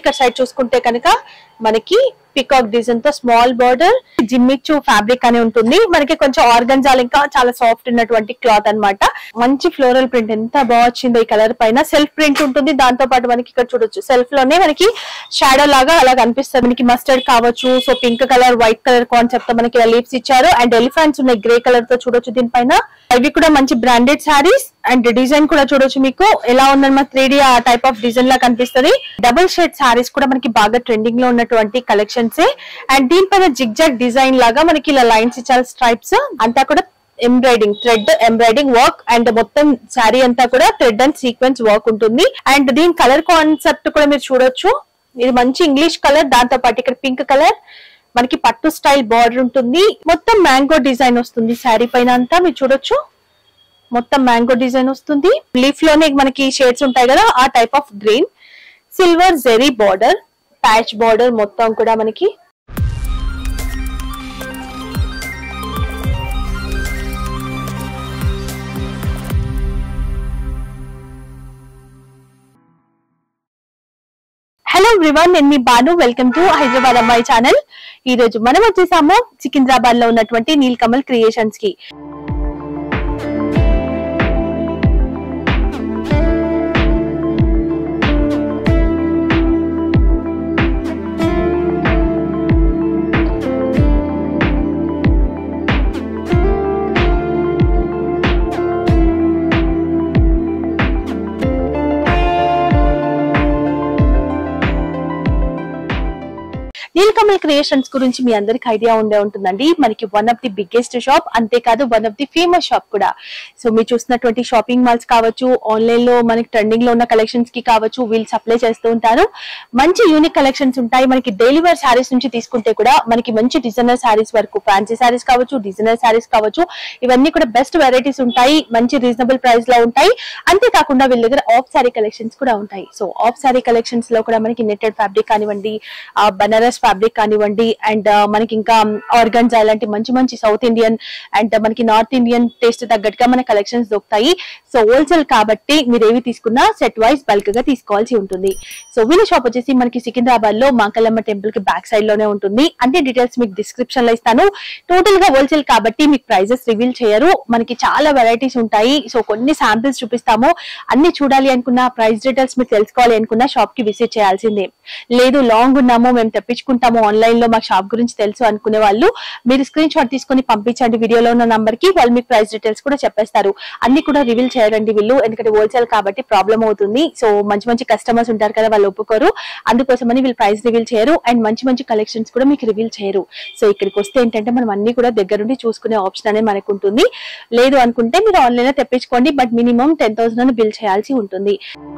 ఇక్కడ సైడ్ చూసుకుంటే కనుక మనకి పికాక్ డిజైన్ తో స్మాల్ బార్డర్ జిమ్మిచ్చు ఫ్యాబ్రిక్ అని ఉంటుంది మనకి కొంచెం ఆర్గన్జాల్ ఇంకా చాలా సాఫ్ట్ ఉన్నటువంటి క్లాత్ అన్నమాట మంచి ఫ్లోరల్ ప్రింట్ ఎంత బాగా వచ్చిందో ఈ కలర్ పైన సెల్ఫ్ ప్రింట్ ఉంటుంది దాంతో పాటు మనకి ఇక్కడ చూడొచ్చు సెల్ఫ్ లోనే మనకి షాడో లాగా అలా కనిపిస్తుంది మనకి మస్టర్డ్ కావచ్చు so pink colour white colour concept తో మనకి లీవ్స్ ఇచ్చారు అండ్ ఎలిఫెంట్స్ ఉన్నాయి గ్రే కలర్ తో చూడొచ్చు దీనిపైన ఇవి కూడా మంచి బ్రాండెడ్ శారీస్ అండ్ డిజైన్ కూడా చూడొచ్చు మీకు ఎలా ఉందన్నమాట త్రీ డి ఆ టైప్ ఆఫ్ డిజైన్ లా కనిపిస్తుంది డబుల్ షేడ్ శారీస్ కూడా మనకి బాగా ట్రెండింగ్ లో ఉన్నటువంటి కలెక్షన్స్ అండ్ దీనిపైన జిగ్ జాగ్ డిజైన్ లాగా మనకి ఇలా లైన్స్ ఇచ్చారు స్ట్రైప్స్ అంతా కూడా embroidering thread embroidering work and మొత్తం శారీ అంతా కూడా థ్రెడ్ అండ్ సీక్వెన్స్ వర్క్ ఉంటుంది అండ్ దీని కలర్ కాన్సెప్ట్ కూడా మీరు చూడొచ్చు ఇది మంచి ఇంగ్లీష్ కలర్ దాంతో పాటు ఇక్కడ పింక్ కలర్ మనకి పట్టు స్టైల్ బార్డర్ ఉంటుంది మొత్తం మ్యాంగో డిజైన్ వస్తుంది శారీ పైన అంతా మీరు చూడొచ్చు మొత్తం మ్యాంగో డిజైన్ వస్తుంది లీఫ్ లోనే మనకి షేడ్స్ ఉంటాయి కదా ఆ type of green silver zari border patch border మొత్తం కూడా మనకి హలో ఎవ్రీవన్ నేను మీ బాను వెల్కమ్ టు హైదరాబాద్ అమ్మాయి ఛానల్ ఈ రోజు మనం వచ్చేసాము సికింద్రాబాద్ లో ఉన్నటువంటి నీల్ కమల్ క్రియేషన్స్ కి నీలకమల్ క్రియేషన్స్ గురించి మీ అందరికి ఐడియా ఉండే ఉంటుందండి మనకి one of the biggest shop అంతేకాదు one of the famous shop కూడా సో మీరు చూసినటువంటి షాపింగ్ మాల్స్ కావచ్చు ఆన్లైన్ లో మనకి ట్రెండింగ్ లో ఉన్న కలెక్షన్స్ కి కావచ్చు వీళ్ళు సప్లై చేస్తూ ఉంటారు మంచి యూనిక్ కలెక్షన్స్ ఉంటాయి మనకి డైలీ వేర్ శారీస్ నుంచి తీసుకుంటే కూడా మనకి మంచి డిజైనర్ శారీస్ వరకు ఫ్యాన్సీ శారీస్ కావచ్చు డిజైనర్ శారీస్ కావచ్చు ఇవన్నీ కూడా బెస్ట్ వెరైటీస్ ఉంటాయి మంచి రీజనబుల్ ప్రైస్ లో ఉంటాయి అంతేకాకుండా వీళ్ళ దగ్గర ఆఫ్ శారీ కలెక్షన్స్ కూడా ఉంటాయి సో ఆఫ్ శారీ కలెక్షన్స్ లో కూడా మనకి నెట్టెడ్ ఫ్యాబ్రిక్ కానివ్వండి ఆ బనారస్ ఫ్యాబ్రిక్ కానివ్వండి అండ్ మనకి ఇంకా ఆర్గన్స్ అలాంటి మంచి మంచి సౌత్ ఇండియన్ అండ్ మనకి నార్త్ ఇండియన్ టేస్ట్ తగ్గట్టుగా మన కలెక్షన్స్ దొరుకుతాయి సో హోల్సేల్ కాబట్టి మీరు ఏవి తీసుకున్నా సెట్ వైజ్ బల్క్ గా తీసుకోవాల్సి ఉంటుంది సో వీళ్ళ షాప్ వచ్చేసి మనకి సికింద్రాబాద్ లో మాకలమ్మ టెంపుల్ కి బ్యాక్ సైడ్ లోనే ఉంటుంది అన్ని డీటెయిల్స్ మీకు డిస్క్రిప్షన్ లో ఇస్తాను టోటల్ గా హోల్సేల్ కాబట్టి మీకు ప్రైజెస్ రివీల్ చేయరు మనకి చాలా వెరైటీస్ ఉంటాయి సో కొన్ని శాంపిల్స్ చూపిస్తాము అన్ని చూడాలి అనుకున్న ప్రైస్ డీటెయిల్స్ మీరు తెలుసుకోవాలి అనుకున్న షాప్ కి విజిట్ చేయాల్సిందే లేదు లాంగ్ ఉన్నాము మేము తెప్పించుకుంటాము ఆన్లైన్ లో మాకు షాప్ గురించి తెలుసు అనుకునే వాళ్ళు మీరు స్క్రీన్ షాట్ తీసుకొని పంపించండి వీడియోలో ఉన్న నంబర్ కి వాళ్ళు మీకు ప్రైస్ డీటెయిల్స్ కూడా చెప్పేస్తారు అన్ని కూడా రివీల్ చేయరండి వీళ్ళు ఎందుకంటే హోల్సేల్ కాబట్టి ప్రాబ్లం అవుతుంది సో మంచి మంచి కస్టమర్స్ ఉంటారు కదా వాళ్ళు ఒప్పుకోరు అందుకోసమని వీళ్ళు ప్రైస్ రివీల్ చేయరు అండ్ మంచి మంచి కలెక్షన్స్ కూడా మీకు రివీల్ చేయరు సో ఇక్కడికి వస్తే ఏంటంటే మనం అన్ని కూడా దగ్గరుండి చూసుకునే ఆప్షన్ అనేది మనకు ఉంటుంది లేదు అనుకుంటే మీరు ఆన్లైన్ లో తెప్పించుకోండి but minimum ten thousand bill చేయాల్సి ఉంటుంది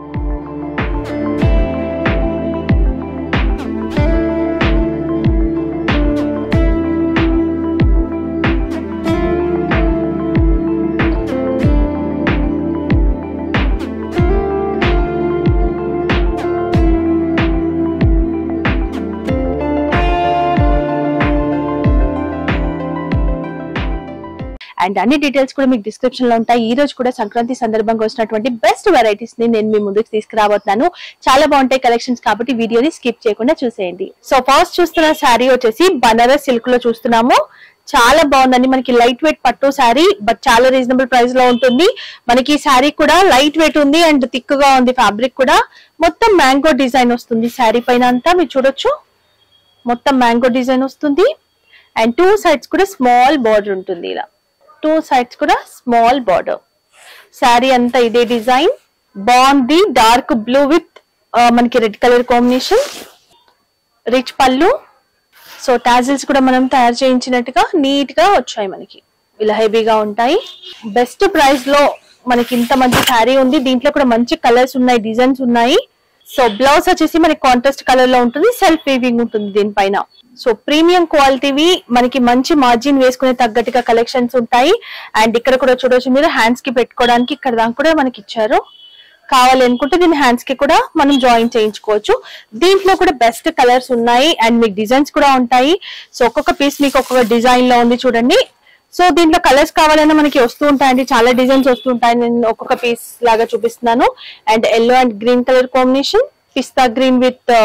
అండ్ అన్ని డీటెయిల్స్ కూడా మీకు డిస్క్రిప్షన్ లో ఉంటాయి ఈ రోజు కూడా సంక్రాంతి సందర్భంగా వచ్చినటువంటి బెస్ట్ వెరైటీస్ ని నేను మీ ముందుకు తీసుకురాబోతున్నాను చాలా బాగుంటాయి కలెక్షన్స్ కాబట్టి వీడియోని స్కిప్ చేయకుండా చూసేయండి సో ఫస్ట్ చూస్తున్న శారీ వచ్చేసి బనారస్ సిల్క్ లో చూస్తున్నాము చాలా బాగుందండి మనకి లైట్ వెయిట్ పట్టు శారీ బట్ చాలా రీజనబుల్ ప్రైస్ లో ఉంటుంది మనకి ఈ శారీ కూడా లైట్ వెయిట్ ఉంది అండ్ థిక్ గా ఉంది ఫ్యాబ్రిక్ కూడా మొత్తం మ్యాంగో డిజైన్ వస్తుంది శారీ పైన అంతా మీరు చూడొచ్చు మొత్తం మ్యాంగో డిజైన్ వస్తుంది అండ్ టూ సైడ్స్ కూడా స్మాల్ బార్డర్ ఉంటుంది ఇలా టూ సైడ్స్ కూడా స్మాల్ బార్డర్ శారీ అంతా ఇదే డిజైన్ బాగుంది డార్క్ బ్లూ విత్ మనకి రెడ్ కలర్ కాంబినేషన్ రిచ్ పళ్ళు సో టాజిల్స్ కూడా మనం తయారు చేయించినట్టుగా నీట్ గా వచ్చాయి మనకి ఇలా హెవీగా ఉంటాయి బెస్ట్ ప్రైస్ లో మనకి ఇంత మంచి శారీ ఉంది దీంట్లో కూడా మంచి కలర్స్ ఉన్నాయి డిజైన్స్ ఉన్నాయి సో బ్లౌజ్ వచ్చేసి మనకి కాంట్రాస్ట్ కలర్ లో ఉంటుంది సెల్ఫ్ వీవింగ్ ఉంటుంది దీనిపైన సో ప్రీమియం క్వాలిటీవి మనకి మంచి మార్జిన్ వేసుకునే తగ్గట్టుగా కలెక్షన్స్ ఉంటాయి అండ్ ఇక్కడ కూడా చూడొచ్చు మీరు హ్యాండ్స్ కి పెట్టుకోవడానికి ఇక్కడ దాకా కూడా మనకి ఇచ్చారు కావాలి అనుకుంటే దీని హ్యాండ్స్ కి కూడా మనం జాయిన్ చేయించుకోవచ్చు దీంట్లో కూడా బెస్ట్ కలర్స్ ఉన్నాయి అండ్ మీకు డిజైన్స్ కూడా ఉంటాయి సో ఒక్కొక్క పీస్ మీకు ఒక్కొక్క డిజైన్ లో ఉంది చూడండి సో దీంట్లో కలర్స్ కావాలన్నా మనకి వస్తూ ఉంటాయండి చాలా డిజైన్స్ వస్తూ ఉంటాయి నేను ఒక్కొక్క పీస్ లాగా చూపిస్తున్నాను and yellow and green colour combination pista green with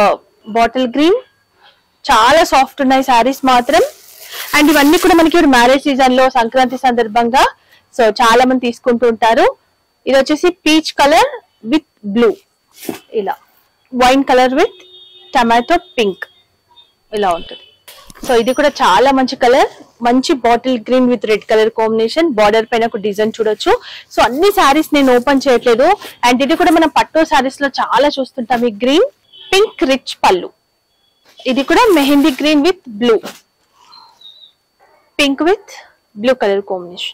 bottle green చాలా సాఫ్ట్ ఉన్నాయి శారీస్ మాత్రం అండ్ ఇవన్నీ కూడా మనకి ఇప్పుడు మ్యారేజ్ సీజన్ లో సంక్రాంతి సందర్భంగా సో చాలా మంది తీసుకుంటూ ఉంటారు ఇది వచ్చేసి పీచ్ కలర్ విత్ బ్లూ ఇలా wine colour with tomato pink ఇలా ఉంటుంది సో ఇది కూడా చాలా మంచి కలర్ మంచి bottle green with red colour combination border పైన ఒక డిజైన్ చూడొచ్చు సో అన్ని శారీస్ నేను ఓపెన్ చేయట్లేదు అండ్ ఇది కూడా మనం పట్టు శారీస్ లో చాలా చూస్తుంటాం ఈ గ్రీన్ పింక్ రిచ్ పళ్ళు ఇది కూడా mehendi green with blue pink with blue colour combination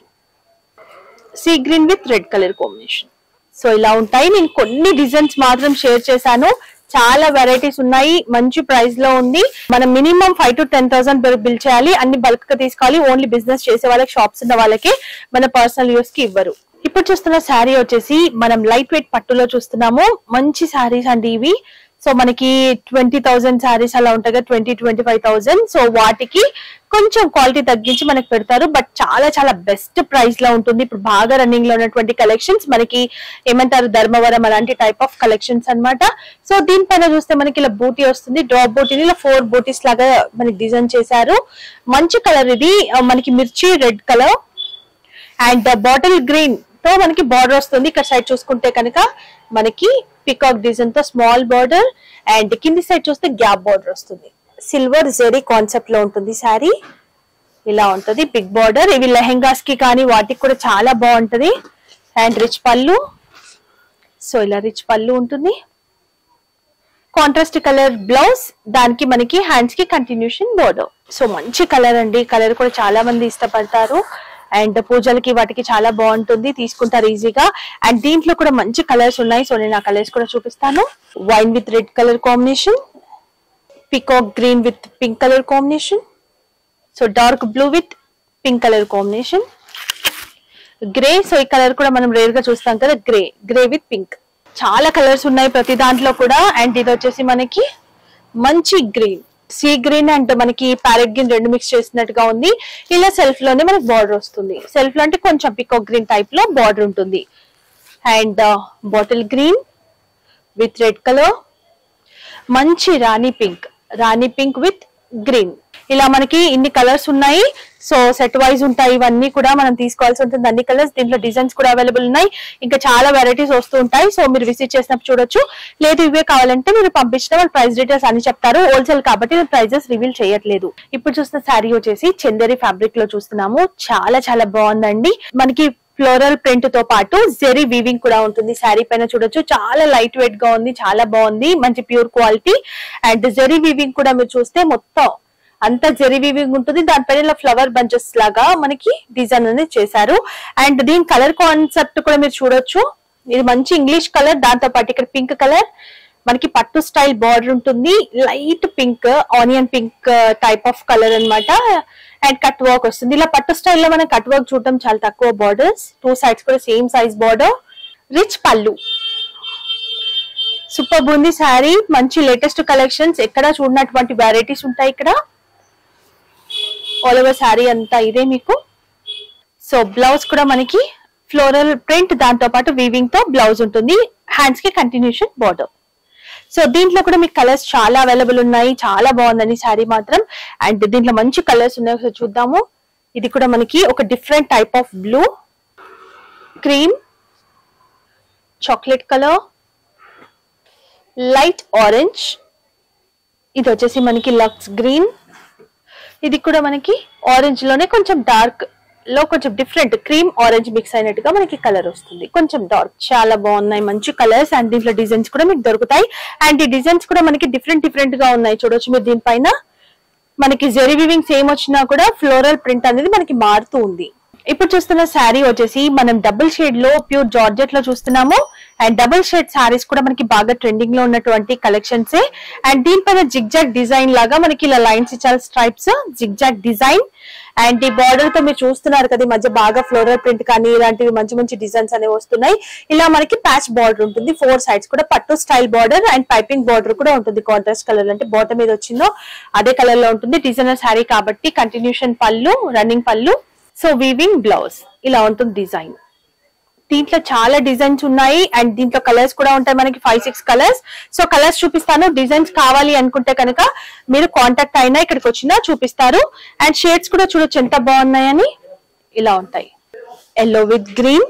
sea green with red colour combination so ఇలా ఉంటాయి నేను కొన్ని డిజైన్స్ మాత్రం షేర్ చేశాను చాలా వెరైటీస్ ఉన్నాయి మంచి ప్రైస్ లో ఉంది మనం minimum five to ten thousand bill చేయాలి అన్ని బల్క్ గా తీసుకోవాలి ఓన్లీ బిజినెస్ చేసే వాళ్ళకి షాప్స్ ఉన్న వాళ్ళకి మన పర్సనల్ యూస్ కి ఇవ్వరు ఇప్పుడు చూస్తున్న శారీ వచ్చేసి మనం లైట్ వెయిట్ పట్టులో చూస్తున్నాము మంచి శారీస్ అండి ఇవి సో మనకి ట్వంటీ థౌసండ్ శారీస్ అలా ఉంటాయి కదా twenty twenty five thousand so వాటికి కొంచెం క్వాలిటీ తగ్గించి మనకి పెడతారు బట్ చాలా చాలా బెస్ట్ ప్రైస్ లో ఉంటుంది ఇప్పుడు బాగా రన్నింగ్ లో ఉన్నటువంటి కలెక్షన్స్ మనకి ఏమంటారు ధర్మవరం అలాంటి టైప్ ఆఫ్ కలెక్షన్స్ అన్నమాట సో దీనిపైన చూస్తే మనకి ఇలా బూటీ వస్తుంది డ్రాప్ బూటీని ఇలా ఫోర్ బూటీస్ లాగా మనకి డిజైన్ చేశారు మంచి కలర్ ఇది ఆ, మనకి mirchi red colour and bottle green తో మనకి బార్డర్ వస్తుంది ఇక్కడ సైడ్ చూసుకుంటే కనుక మనకి పికాక్ డిజైన్ తో స్మాల్ బార్డర్ అండ్ కింది సైడ్ చూస్తే గ్యాప్ బార్డర్ వస్తుంది సిల్వర్ జెరీ కాన్సెప్ట్ లో ఉంటుంది శారీ ఇలా ఉంటది బిగ్ బార్డర్ ఇవి లెహెంగాస్ కి కానీ వాటికి కూడా చాలా బాగుంటది అండ్ రిచ్ పళ్ళు సో ఇలా రిచ్ పళ్ళు ఉంటుంది కాంట్రాస్ట్ కలర్ బ్లౌజ్ దానికి మనకి హ్యాండ్స్ కి కంటిన్యూషన్ బోర్డర్ సో మంచి కలర్ అండి కలర్ కూడా చాలా మంది ఇష్టపడతారు అండ్ పూజలకి వాటికి చాలా బాగుంటుంది తీసుకుంటారు ఈజీగా అండ్ దీంట్లో కూడా మంచి కలర్స్ ఉన్నాయి సో నేను ఆ కలర్స్ కూడా చూపిస్తాను wine with red colour combination peacock green with pink colour combination so dark blue with pink colour combination grey so ఈ కలర్ కూడా మనం రేర్ గా చూస్తాం కదా గ్రే గ్రే విత్ పింక్ చాలా కలర్స్ ఉన్నాయి ప్రతి దాంట్లో కూడా అండ్ ఇది వచ్చేసి మనకి మంచి గ్రీన్ సీ గ్రీన్ అండ్ మనకి ప్యారెట్ గ్రీన్ రెండు మిక్స్ చేసినట్టుగా ఉంది ఇలా సెల్ఫ్ లోనే మనకి బార్డర్ వస్తుంది సెల్ఫ్ లో అంటే కొంచెం పికాక్ గ్రీన్ టైప్ లో బార్డర్ ఉంటుంది and bottle green with red colour మంచి రాణి పింక్ రాణి పింక్ విత్ గ్రీన్ ఇలా మనకి ఇన్ని కలర్స్ ఉన్నాయి సో సెట్ వైజ్ ఉంటాయి ఇవన్నీ కూడా మనం తీసుకోవాల్సి ఉంటుంది అన్ని కలర్స్ దీంట్లో డిజైన్స్ కూడా అవైలబుల్ ఉన్నాయి ఇంకా చాలా వెరైటీస్ వస్తూ ఉంటాయి సో మీరు విజిట్ చేసినప్పుడు చూడొచ్చు లేదు ఇవే కావాలంటే మీరు పంపించిన వాళ్ళ ప్రైస్ డీటెయిల్స్ అని చెప్తారు హోల్సేల్ కాబట్టి నేను ప్రైజెస్ రివీల్ చేయట్లేదు ఇప్పుడు చూస్తున్న శారీ వచ్చేసి చందేరి ఫ్యాబ్రిక్ లో చూస్తున్నాము చాలా చాలా బాగుందండి మనకి ఫ్లోరల్ ప్రింట్ తో పాటు జెరీ వీవింగ్ కూడా ఉంటుంది శారీ పైన చూడొచ్చు చాలా లైట్ వెయిట్ గా ఉంది చాలా బాగుంది మంచి pure quality and zari weaving కూడా మీరు చూస్తే మొత్తం అంతా జెరీ వీవింగ్ ఉంటుంది దానిపైన ఇలా ఫ్లవర్ బంచెస్ లాగా మనకి డిజైన్ అనేది చేశారు అండ్ దీని కలర్ కాన్సెప్ట్ కూడా మీరు చూడొచ్చు ఇది మంచి ఇంగ్లీష్ కలర్ దాంతో పాటు ఇక్కడ పింక్ కలర్ మనకి పట్టు స్టైల్ బార్డర్ ఉంటుంది light pink onion pink type of colour అన్నమాట అండ్ కట్ వర్క్ వస్తుంది ఇలా పట్టు స్టైల్లో మనం కట్ వర్క్ చూడటం చాలా తక్కువ బార్డర్స్ టూ సైడ్స్ కూడా సేమ్ సైజ్ బార్డర్ రిచ్ పళ్ళు సూపర్ బూందీ శారీ మంచి లేటెస్ట్ కలెక్షన్స్ ఎక్కడ చూడనటువంటి వెరైటీస్ ఉంటాయి ఇక్కడ ఆల్ ఓవర్ శారీ అంతా ఇదే మీకు సో బ్లౌజ్ కూడా మనకి ఫ్లోరల్ ప్రింట్ దాంతో పాటు వీవింగ్ తో బ్లౌజ్ ఉంటుంది హ్యాండ్స్ కి కంటిన్యూషన్ బార్డర్ సో దీంట్లో కూడా మీకు కలర్స్ చాలా అవైలబుల్ ఉన్నాయి చాలా బాగుందండి శారీ మాత్రం అండ్ దీంట్లో మంచి కలర్స్ ఉన్నాయి ఒకసారి చూద్దాము ఇది కూడా మనకి ఒక different type of blue cream chocolate colour light orange ఇది వచ్చేసి మనకి లక్స్ గ్రీన్ ఇది కూడా మనకి ఆరెంజ్ లోనే కొంచెం డార్క్ లో కొంచెం డిఫరెంట్ క్రీమ్ ఆరెంజ్ మిక్స్ అయినట్టుగా మనకి కలర్ వస్తుంది కొంచెం డార్క్ చాలా బాగున్నాయి మంచి కలర్స్ అండ్ దీంట్లో డిజైన్స్ కూడా మీకు దొరుకుతాయి అండ్ ఈ డిజైన్స్ కూడా మనకి డిఫరెంట్ డిఫరెంట్ గా ఉన్నాయి చూడొచ్చు మీరు దీనిపైన మనకి జెరీ వివింగ్ సేమ్ వచ్చినా కూడా ఫ్లోరల్ ప్రింట్ అనేది మనకి మారుతూ ఉంది ఇప్పుడు చూస్తున్న శారీ వచ్చేసి మనం డబుల్ షేడ్ లో ప్యూర్ జార్జెట్ లో చూస్తున్నాము అండ్ డబుల్ షేడ్ శారీస్ కూడా మనకి బాగా ట్రెండింగ్ లో ఉన్నటువంటి కలెక్షన్స్ అండ్ దీనిపైన జిగ్జాగ్ డిజైన్ లాగా మనకి ఇలా లైన్స్ ఇచ్చారు స్ట్రైప్స్ జిగ్జాగ్ డిజైన్ అండ్ ఈ బార్డర్ తో మీరు చూస్తున్నారు కదా ఈ మధ్య బాగా ఫ్లోరల్ ప్రింట్ కానీ ఇలాంటివి మంచి మంచి డిజైన్స్ అనేవి వస్తున్నాయి ఇలా మనకి ప్యాచ్ బార్డర్ ఉంటుంది ఫోర్ సైడ్స్ కూడా పట్టు style border and piping border కూడా ఉంటుంది కాంట్రాస్ట్ కలర్ అంటే బాటమ్ మీద వచ్చిందో అదే కలర్ లో ఉంటుంది డిజైనర్ శారీ కాబట్టి కంటిన్యూషన్ పళ్ళు రన్నింగ్ పళ్ళు సో వీవింగ్ బ్లౌజ్ ఇలా ఉంటుంది డిజైన్ దీంట్లో చాలా డిజైన్స్ ఉన్నాయి అండ్ దీంట్లో కలర్స్ కూడా ఉంటాయి మనకి five six colours so colours చూపిస్తాను డిజైన్స్ కావాలి అనుకుంటే కనుక మీరు కాంటాక్ట్ అయినా ఇక్కడికి వచ్చినా చూపిస్తారు అండ్ షేడ్స్ కూడా చూడొచ్చు ఎంత బాగున్నాయని ఇలా ఉంటాయి ఎల్లో విత్ గ్రీన్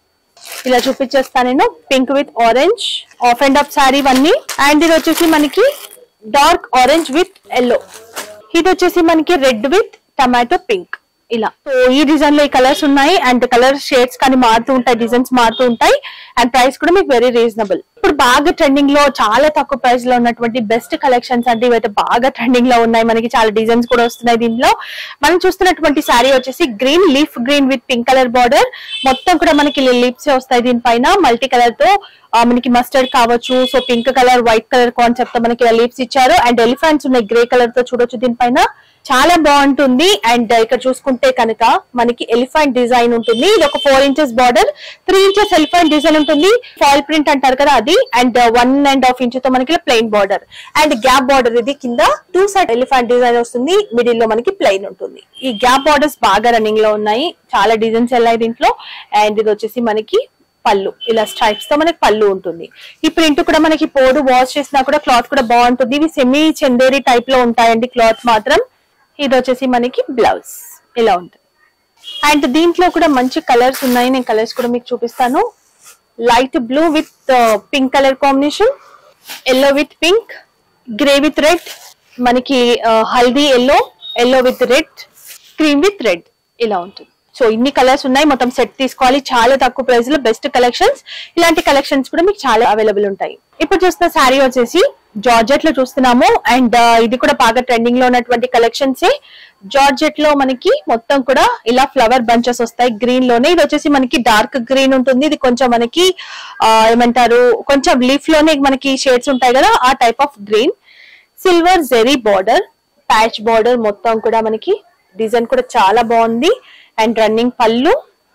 ఇలా చూపించేస్తాను నేను pink with orange half and half sari ఇవన్నీ అండ్ ఇది వచ్చేసి మనకి డార్క్ ఆరెంజ్ విత్ ఎల్లో ఇది వచ్చేసి మనకి రెడ్ విత్ టమాటో పింక్ ఇలా సో ఈ డిజైన్ లో ఈ colours and and colour shades కానీ మారుతూ ఉంటాయి డిజైన్స్ మారుతూ ఉంటాయి అండ్ ప్రైస్ కూడా మీకు వెరీ రీజనబుల్ ఇప్పుడు బాగా ట్రెండింగ్ లో చాలా తక్కువ ప్రైస్ లో ఉన్నటువంటి బెస్ట్ కలెక్షన్స్ అంటే ఇవైతే బాగా ట్రెండింగ్ లో ఉన్నాయి మనకి చాలా డిజైన్స్ కూడా వస్తున్నాయి దీంట్లో మనం చూస్తున్నటువంటి శారీ వచ్చేసి green leaf green with pink colour border మొత్తం కూడా మనకి లిప్స్ వస్తాయి దీనిపైన మల్టీ కలర్ తో ఆ, మనకి మస్టర్డ్ కావచ్చు so pink colour white colour concept తో మనకి ఇలా లీప్స్ ఇచ్చారు అండ్ ఎలిఫెంట్స్ ఉన్నాయి గ్రే కలర్ తో చూడొచ్చు దీనిపైన చాలా బాగుంటుంది అండ్ ఇక్కడ చూసుకుంటే కనుక మనకి ఎలిఫెంట్ డిజైన్ ఉంటుంది ఇది ఒక four inches border three inches elephant design ఉంటుంది ఫాల్ ప్రింట్ అంటారు కదా అది and one and half inch తో మనకి plain border and gap border ఇది కింద టూ సైడ్ ఎలిఫెంట్ డిజైన్ వస్తుంది మిడిల్ లో మనకి ప్లెయిన్ ఉంటుంది ఈ గ్యాప్ బార్డర్స్ బాగా రన్నింగ్ లో ఉన్నాయి చాలా డిజైన్స్ వెళ్ళాయి దీంట్లో అండ్ ఇది వచ్చేసి మనకి పళ్ళు ఇలా స్ట్రైప్స్ తో మనకి పళ్ళు ఉంటుంది ఈ ప్రింట్ కూడా మనకి పోడు వాష్ చేసినా కూడా క్లాత్ కూడా బాగుంటుంది ఇవి సెమీ చందేరి టైప్ లో ఉంటాయండి క్లాత్ మాత్రం ఇది వచ్చేసి మనకి బ్లౌజ్ ఇలా ఉంటుంది అండ్ దీంట్లో కూడా మంచి కలర్స్ ఉన్నాయి నేను కలర్స్ కూడా మీకు చూపిస్తాను light blue with pink colour combination yellow with pink grey with red మనకి haldi yellow yellow with red cream with red ఇలా ఉంటుంది సో ఇన్ని కలర్స్ ఉన్నాయి మొత్తం సెట్ తీసుకోవాలి చాలా తక్కువ ప్రైస్ లో బెస్ట్ కలెక్షన్స్ ఇలాంటి కలెక్షన్స్ కూడా మీకు చాలా అవైలబుల్ ఉంటాయి ఇప్పుడు చూస్తున్న శారీ వచ్చేసి జార్జెట్ లో చూస్తున్నాము అండ్ ఇది కూడా బాగా ట్రెండింగ్ లో ఉన్నటువంటి కలెక్షన్స్ జార్జెట్ లో మనకి మొత్తం కూడా ఇలా ఫ్లవర్ బంచెస్ వస్తాయి గ్రీన్ లోనే ఇది వచ్చేసి మనకి డార్క్ గ్రీన్ ఉంటుంది ఇది కొంచెం మనకి ఆ, ఏమంటారు కొంచెం లీఫ్ లోనే మనకి షేడ్స్ ఉంటాయి కదా ఆ type of green silver zari border patch border మొత్తం కూడా మనకి డిజైన్ కూడా చాలా బాగుంది అండ్ రన్నింగ్ పళ్ళు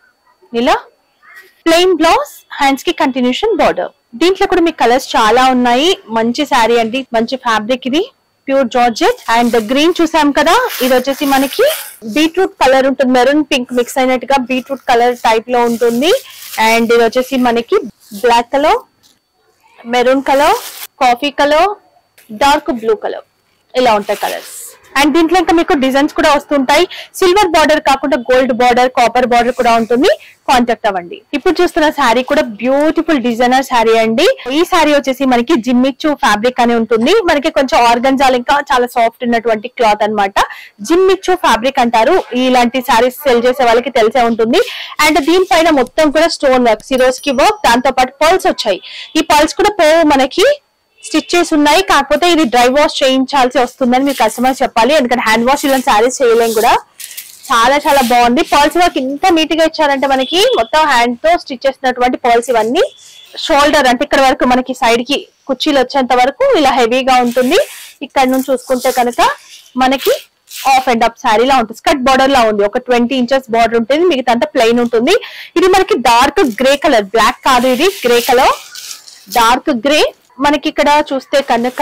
ఇలా ప్లెయిన్ బ్లౌజ్ హ్యాండ్స్ కి కంటిన్యూషన్ బార్డర్ దీంట్లో కూడా మీకు కలర్స్ చాలా ఉన్నాయి మంచి శారీ అండి మంచి ఫ్యాబ్రిక్ ఇది ప్యూర్ జార్జెట్ అండ్ గ్రీన్ చూసాం కదా ఇది వచ్చేసి మనకి బీట్రూట్ కలర్ ఉంటుంది మెరూన్ పింక్ మిక్స్ అయినట్టుగా బీట్రూట్ కలర్ టైప్ లో ఉంటుంది అండ్ ఇది వచ్చేసి మనకి black colour maroon colour coffee colour dark blue colour ఇలా ఉంటాయి కలర్స్ అండ్ దీంట్లో ఇంకా మీకు డిజైన్స్ కూడా వస్తుంటాయి సిల్వర్ బార్డర్ కాకుండా గోల్డ్ బార్డర్ కాపర్ బార్డర్ కూడా ఉంటుంది కాంటాక్ట్ అవ్వండి ఇప్పుడు చూస్తున్న శారీ కూడా బ్యూటిఫుల్ డిజైనర్ శారీ అండి ఈ శారీ వచ్చేసి మనకి జిమ్మిచ్చు ఫ్యాబ్రిక్ అని ఉంటుంది మనకి కొంచెం ఆర్గన్జాల్ ఇంకా చాలా సాఫ్ట్ ఉన్నటువంటి క్లాత్ అన్నమాట జిమ్మిచ్చు ఫ్యాబ్రిక్ అంటారు ఇలాంటి శారీస్ సెల్ చేసే వాళ్ళకి తెలిసే ఉంటుంది అండ్ దీనిపైన మొత్తం కూడా స్టోన్ వర్క్ సిరోస్ కి వర్క్ దాంతో పాటు పర్ల్స్ వచ్చాయి ఈ పర్ల్స్ కూడా పోవు మనకి స్టిచ్చెస్ ఉన్నాయి కాకపోతే ఇది డ్రై వాష్ చేయించాల్సి వస్తుందని మీరు కస్టమర్ చెప్పాలి ఎందుకంటే హ్యాండ్ వాష్ ఇలాంటి శారీస్ చేయలేం కూడా చాలా చాలా బాగుంది పాల్స్ వర్క్ ఇంత నీట్ గా ఇచ్చారంటే మనకి మొత్తం హ్యాండ్ తో స్టిచ్ చేసినటువంటి పాల్స్ ఇవన్నీ షోల్డర్ అంటే ఇక్కడ వరకు మనకి సైడ్ కి కుర్చీలు వచ్చేంత వరకు ఇలా హెవీగా ఉంటుంది ఇక్కడ నుంచి చూసుకుంటే కనుక మనకి ఆఫ్ అండ్ అప్ శారీ లా ఉంటుంది స్కర్ట్ బార్డర్ లా ఉంది ఒక ట్వంటీ ఇంచెస్ బార్డర్ ఉంటుంది మిగతా అంతా ప్లెయిన్ ఉంటుంది ఇది మనకి డార్క్ గ్రే కలర్ బ్లాక్ కాదు ఇది గ్రే కలర్ డార్క్ గ్రే మనకి ఇక్కడ చూస్తే కనుక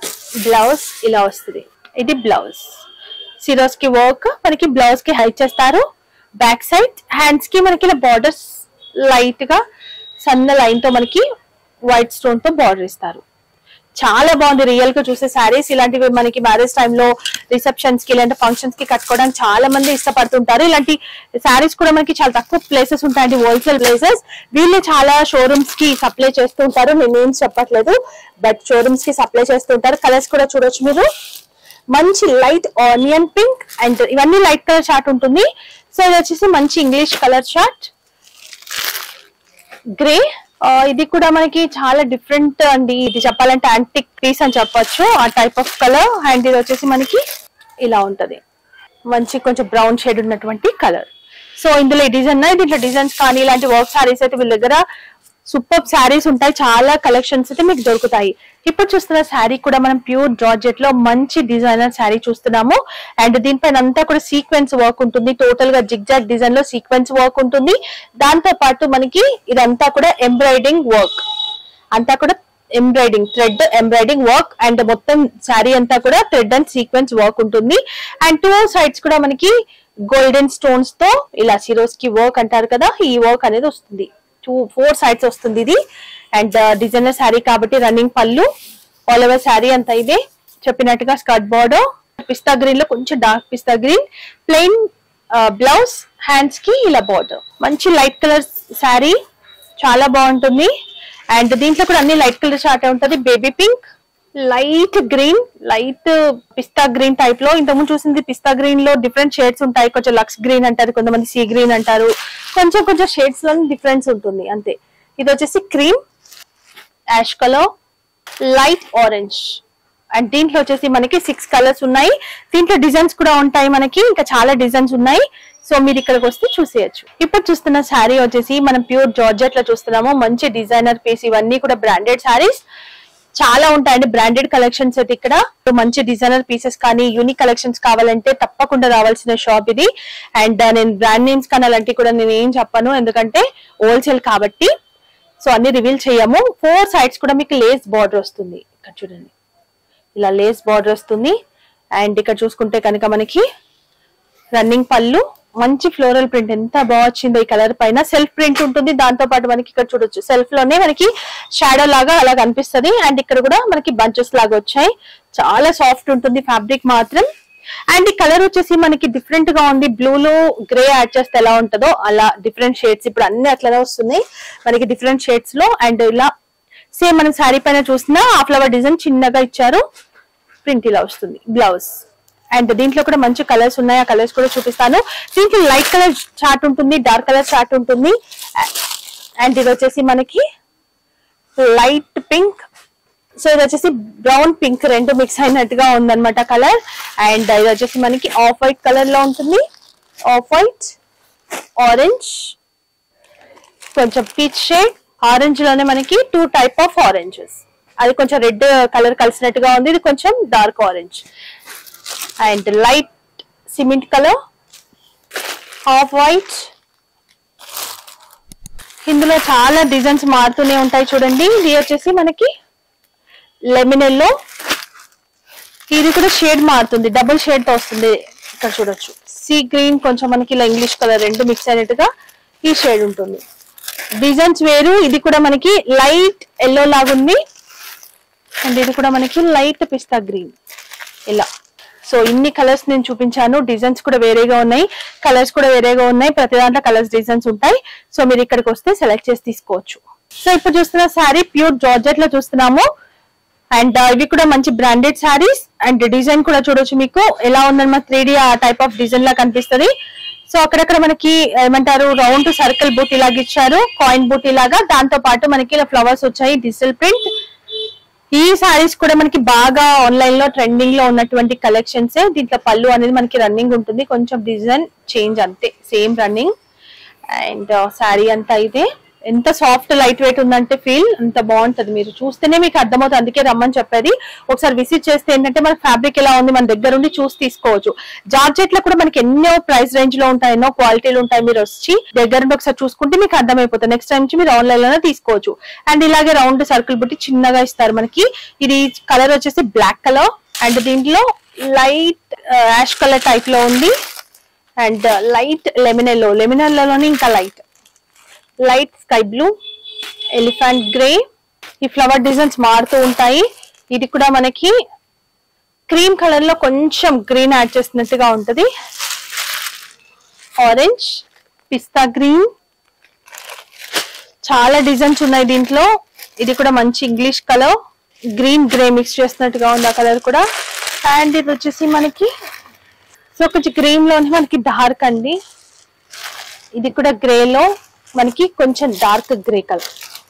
బ్లౌజ్ ఇలా వస్తుంది ఇది బ్లౌజ్ సిరోస్ కి వర్క్ మనకి బ్లౌజ్ కి హైట్ చేస్తారు బ్యాక్ సైడ్ హ్యాండ్స్ కి మనకి ఇలా బార్డర్స్ లైట్ గా సన్న లైన్ తో మనకి వైట్ స్టోన్ తో బార్డర్ ఇస్తారు చాలా బాగుంది రియల్ గా చూసే శారీస్ ఇలాంటివి మనకి మ్యారేజ్ టైంలో రిసెప్షన్స్ కి ఇలాంటి ఫంక్షన్స్ కి కట్టుకోవడానికి చాలా మంది ఇష్టపడుతుంటారు ఇలాంటి శారీస్ కూడా మనకి చాలా తక్కువ ప్లేసెస్ ఉంటాయండి హోల్సేల్ ప్లేసెస్ వీళ్ళు చాలా షోరూమ్స్ కి సప్లై చేస్తుంటారు నేను ఏం చెప్పట్లేదు బట్ షోరూమ్స్ కి సప్లై చేస్తుంటారు కలర్స్ కూడా చూడొచ్చు మీరు మంచి లైట్ ఆనియన్ పింక్ అండ్ ఇవన్నీ లైట్ కలర్ షార్ట్ ఉంటుంది సో ఇది వచ్చేసి మంచి ఇంగ్లీష్ కలర్ షార్ట్ గ్రే ఇది కూడా మనకి చాలా డిఫరెంట్ అండి ఇది చెప్పాలంటే యాంటిక్ పీస్ అని చెప్పొచ్చు ఆ టైప్ ఆఫ్ కలర్ అండ్ ఇది వచ్చేసి మనకి ఇలా ఉంటది మంచి కొంచెం బ్రౌన్ షేడ్ ఉన్నటువంటి కలర్ సో ఇందులో ఈ డిజైన్ దీంట్లో డిజైన్స్ కానీ ఇలాంటి వర్క్ సారీస్ అయితే వీళ్ళ దగ్గర సూపర్ శారీస్ ఉంటాయి చాలా కలెక్షన్స్ అయితే మీకు దొరుకుతాయి ఇప్పుడు చూస్తున్న శారీ కూడా మనం ప్యూర్ జార్జెట్ లో మంచి డిజైనర్ శారీ చూస్తున్నాము అండ్ దీనిపైన అంతా కూడా సీక్వెన్స్ వర్క్ ఉంటుంది టోటల్ గా జిగ్జాగ్ డిజైన్ లో సీక్వెన్స్ వర్క్ ఉంటుంది దాంతో పాటు మనకి ఇదంతా కూడా ఎంబ్రాయిడింగ్ వర్క్ అంతా కూడా embroidering thread embroidering work and మొత్తం శారీ అంతా కూడా థ్రెడ్ అండ్ సీక్వెన్స్ వర్క్ ఉంటుంది అండ్ టూ సైడ్స్ కూడా మనకి గోల్డెన్ స్టోన్స్ తో ఇలా సిరోస్ కి వర్క్ అంటారు కదా ఈ వర్క్ అనేది వస్తుంది టూ ఫోర్ సైడ్స్ వస్తుంది ఇది అండ్ డిజైనర్ శారీ కాబట్టి రన్నింగ్ పళ్ళు ఆల్ ఓవర్ శారీ అంతా ఇదే చెప్పినట్టుగా స్కర్ట్ బార్డర్ పిస్తా గ్రీన్ లో కొంచెం డార్క్ పిస్తా గ్రీన్ ప్లెయిన్ బ్లౌజ్ హ్యాండ్స్ కి ఇలా బార్డర్ మంచి లైట్ కలర్ శారీ చాలా బాగుంటుంది అండ్ దీంట్లో కూడా అన్ని లైట్ కలర్ చార్ట్ ఉంటుంది baby pink light green light పిస్తా గ్రీన్ టైప్ లో ఇంతకుముందు చూసింది పిస్తా గ్రీన్ లో డిఫరెంట్ షేడ్స్ ఉంటాయి కొంచెం లక్స్ గ్రీన్ అంటారు కొంతమంది సీ గ్రీన్ అంటారు కొంచెం కొంచెం షేడ్స్ లో డిఫరెన్స్ ఉంటుంది అంతే ఇది వచ్చేసి cream ash colour light orange and దీంట్లో వచ్చేసి మనకి సిక్స్ కలర్స్ ఉన్నాయి దీంట్లో డిజైన్స్ కూడా ఉంటాయి మనకి ఇంకా చాలా డిజైన్స్ ఉన్నాయి సో మీరు ఇక్కడికి వస్తే చూసేయచ్చు ఇప్పుడు చూస్తున్న శారీ వచ్చేసి మనం ప్యూర్ జార్జెట్ లో చూస్తున్నాము మంచి డిజైనర్ పీస్ ఇవన్నీ కూడా బ్రాండెడ్ శారీస్ చాలా ఉంటాయండి బ్రాండెడ్ కలెక్షన్స్ అయితే ఇక్కడ మంచి డిజైనర్ పీసెస్ కానీ యూనిక్ కలెక్షన్స్ కావాలంటే తప్పకుండా రావాల్సిన షాప్ ఇది అండ్ నేను బ్రాండ్ నేమ్స్ కానీ అలాంటివి కూడా నేను ఏం చెప్పను ఎందుకంటే హోల్సేల్ కాబట్టి సో అన్ని రివీల్ చేయము ఫోర్ సైడ్స్ కూడా మీకు లేస్ బార్డర్ వస్తుంది ఇక్కడ చూడండి ఇలా లేస్ బార్డర్ వస్తుంది అండ్ ఇక్కడ చూసుకుంటే కనుక మనకి రన్నింగ్ పళ్ళు మంచి ఫ్లోరల్ ప్రింట్ ఎంత బాగా వచ్చిందో ఈ కలర్ పైన సెల్ఫ్ ప్రింట్ ఉంటుంది దాంతో పాటు మనకి ఇక్కడ చూడొచ్చు సెల్ఫ్ లోనే మనకి షాడో లాగా అలా కనిపిస్తది అండ్ ఇక్కడ కూడా మనకి బంచెస్ లాగా వచ్చాయి చాలా సాఫ్ట్ ఉంటుంది ఫ్యాబ్రిక్ మాత్రం అండ్ ఈ కలర్ వచ్చేసి మనకి డిఫరెంట్ గా ఉంది బ్లూ లో గ్రే యాడ్ చేస్తే ఎలా ఉంటుందో అలా డిఫరెంట్ షేడ్స్ ఇప్పుడు అన్ని అట్లనే వస్తున్నాయి మనకి డిఫరెంట్ షేడ్స్ లో అండ్ ఇలా సేమ్ మనం శారీ పైన చూసిన ఆ ఫ్లవర్ డిజైన్ చిన్నగా ఇచ్చారు ప్రింట్ ఇలా వస్తుంది బ్లౌజ్ అండ్ దీంట్లో కూడా మంచి కలర్స్ ఉన్నాయి ఆ కలర్స్ కూడా చూపిస్తాను దీంట్లో లైట్ కలర్ చార్ట్ ఉంటుంది డార్క్ కలర్ చార్ట్ ఉంటుంది అండ్ ఇది వచ్చేసి మనకి లైట్ పింక్ సో ఇది వచ్చేసి బ్రౌన్ పింక్ రెండు మిక్స్ అయినట్టుగా ఉందన్నమాట కలర్ అండ్ ఇది వచ్చేసి మనకి ఆఫ్ వైట్ కలర్ లో ఉంటుంది ఆఫ్ వైట్ ఆరెంజ్ కొంచెం పీచ్ షేడ్ ఆరెంజ్ లోనే మనకి టూ టైప్ ఆఫ్ ఆరెంజెస్ అది కొంచెం రెడ్ కలర్ కలిసినట్టుగా ఉంది ఇది కొంచెం dark orange and light cement colour off white ఇందులో చాలా డిజైన్స్ మారుతూనే ఉంటాయి చూడండి ఇది వచ్చేసి మనకి లెమన్ ఎల్లో ఇది కూడా షేడ్ మారుతుంది డబుల్ షేడ్ తో వస్తుంది ఇక్కడ చూడొచ్చు సీ గ్రీన్ కొంచెం మనకి ఇలా ఇంగ్లీష్ కలర్ రెండు మిక్స్ అయినట్టుగా ఈ షేడ్ ఉంటుంది డిజైన్స్ వేరు ఇది కూడా మనకి లైట్ ఎల్లో లాగుంది అండ్ ఇది కూడా మనకి లైట్ పిస్తా గ్రీన్ ఇలా సో ఇన్ని కలర్స్ నేను చూపించాను డిజైన్స్ కూడా వేరేగా ఉన్నాయి కలర్స్ కూడా వేరేగా ఉన్నాయి ప్రతి దాంట్లో కలర్స్ డిజైన్స్ ఉంటాయి సో మీరు ఇక్కడికి వస్తే సెలెక్ట్ చేసి తీసుకోవచ్చు సో ఇప్పుడు చూస్తున్న శారీ ప్యూర్ జార్జెట్ లో చూస్తున్నాము అండ్ ఇవి కూడా మంచి బ్రాండెడ్ శారీస్ అండ్ డిజైన్ కూడా చూడొచ్చు మీకు ఎలా ఉందన్నమాట త్రీ డి ఆ టైప్ ఆఫ్ డిజైన్ లా కనిపిస్తుంది సో అక్కడక్కడ మనకి ఏమంటారు రౌండ్ సర్కిల్ బూటీ లాగా ఇచ్చారు కాయిన్ బూటీ లాగా దాంతో పాటు మనకి ఇలా ఫ్లవర్స్ వచ్చాయి డిజిటల్ ప్రింట్ ఈ సారీస్ కూడా మనకి బాగా ఆన్లైన్ లో ట్రెండింగ్ లో ఉన్నటువంటి కలెక్షన్స్ దీంట్లో పళ్ళు అనేది మనకి రన్నింగ్ ఉంటుంది కొంచెం డిజైన్ చేంజ్ అంతే సేమ్ రన్నింగ్ అండ్ శారీ అంతా ఇదే ఎంత సాఫ్ట్ లైట్ వెయిట్ ఉందంటే ఫీల్ అంత బాగుంటది మీరు చూస్తేనే మీకు అర్థమవుతుంది అందుకే రమ్మని చెప్పేది ఒకసారి విజిట్ చేస్తే ఏంటంటే మన ఫ్యాబ్రిక్ ఎలా ఉంది మన దగ్గర ఉండి చూసి తీసుకోవచ్చు జార్జెట్ లో కూడా మనకి ఎన్నో ప్రైస్ రేంజ్ లో ఉంటాయి ఎన్నో క్వాలిటీలు ఉంటాయి మీరు వచ్చి దగ్గర నుండి ఒకసారి చూసుకుంటే మీకు అర్థమైపోతుంది నెక్స్ట్ టైం నుంచి మీరు ఆన్లైన్ లోనే తీసుకోవచ్చు అండ్ ఇలాగే రౌండ్ సర్కిల్ బుట్టి చిన్నగా ఇస్తారు మనకి ఇది కలర్ వచ్చేసి బ్లాక్ కలర్ అండ్ దీంట్లో లైట్ యాష్ కలర్ టైప్ లో ఉంది and light lemon yellow lemon ఎల్లోని ఇంకా light light sky blue elephant grey ఈ ఫ్లవర్ డిజైన్స్ మారుతూ ఉంటాయి ఇది కూడా మనకి క్రీమ్ కలర్ లో కొంచెం గ్రీన్ యాడ్ చేసినట్టుగా ఉంటది ఆరెంజ్ పిస్తా గ్రీన్ చాలా డిజైన్స్ ఉన్నాయి దీంట్లో ఇది కూడా మంచి English colour green grey mix చేసినట్టుగా ఉంది ఆ కలర్ కూడా అండ్ ఇది వచ్చేసి మనకి సో కొంచెం గ్రీన్ లోనే మనకి డార్క్ అండి ఇది కూడా గ్రే లో మనకి కొంచెం డార్క్ గ్రే కలర్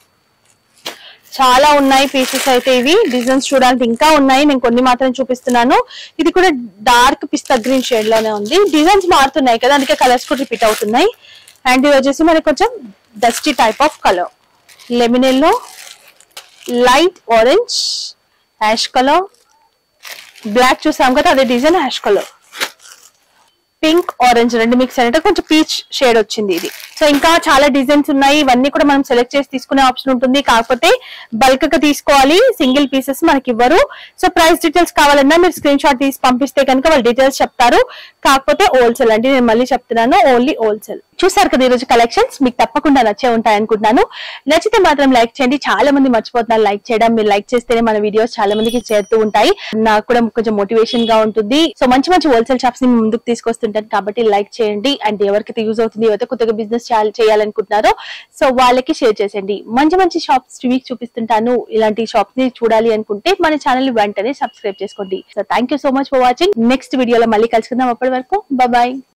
చాలా ఉన్నాయి పీసెస్ అయితే ఇవి డిజైన్స్ చూడడానికి ఇంకా ఉన్నాయి నేను కొన్ని మాత్రం చూపిస్తున్నాను ఇది కూడా డార్క్ పిస్తా గ్రీన్ షేడ్ లోనే ఉంది డిజైన్స్ మారుతున్నాయి కదా అందుకే కలర్స్ కూడా రిపీట్ అవుతున్నాయి అండ్ ఇది వచ్చేసి మనకి కొంచెం dusty type of colour lemon yellow light orange ash colour black చూసాం కదా అదే design ash colour pink orange రెండు మిక్స్ అయినట్టు కొంచెం పీచ్ షేడ్ వచ్చింది ఇది సో ఇంకా చాలా డిజైన్స్ ఉన్నాయి ఇవన్నీ కూడా మనం సెలెక్ట్ చేసి తీసుకునే ఆప్షన్ ఉంటుంది కాకపోతే బల్క్ గా తీసుకోవాలి సింగిల్ పీసెస్ మనకి ఇవ్వరు సో ప్రైస్ డీటెయిల్స్ కావాలన్నా మీరు స్క్రీన్ షాట్ తీసి పంపిస్తే కనుక వాళ్ళు డీటెయిల్స్ చెప్తారు కాకపోతే హోల్సేల్ అండి నేను మళ్ళీ చెప్తున్నాను ఓన్లీ హోల్సేల్ చూసారు కదా ఈరోజు కలెక్షన్స్ మీకు తప్పకుండా నచ్చే ఉంటాయి అనుకుంటున్నాను నచ్చితే మాత్రం లైక్ చేయండి చాలా మంది మర్చిపోతున్నారు లైక్ చేయడం మీరు లైక్ చేస్తేనే మన వీడియోస్ చాలా మందికి చేరుతూ ఉంటాయి నాకు కూడా కొంచెం మోటివేషన్ గా ఉంటుంది సో మంచి మంచి హోల్సేల్ షాప్స్ ని మీ ముందుకు తీసుకొస్తుంటాను కాబట్టి లైక్ చేయండి అండ్ ఎవరికైతే యూజ్ అవుతుంది ఎవరైతే కొత్తగా బిజినెస్ చేయాలనుకుంటున్నారో సో వాళ్ళకి షేర్ చేసేయండి మంచి మంచి షాప్స్ మీకు చూపిస్తుంటాను ఇలాంటి షాప్స్ ని చూడాలి అనుకుంటే మన ఛానల్ వెంటనే సబ్స్క్రైబ్ చేసుకోండి so thank you so much for watching next వీడియోలో మళ్ళీ కలుసుకుందాం అప్పటి వరకు బాయ్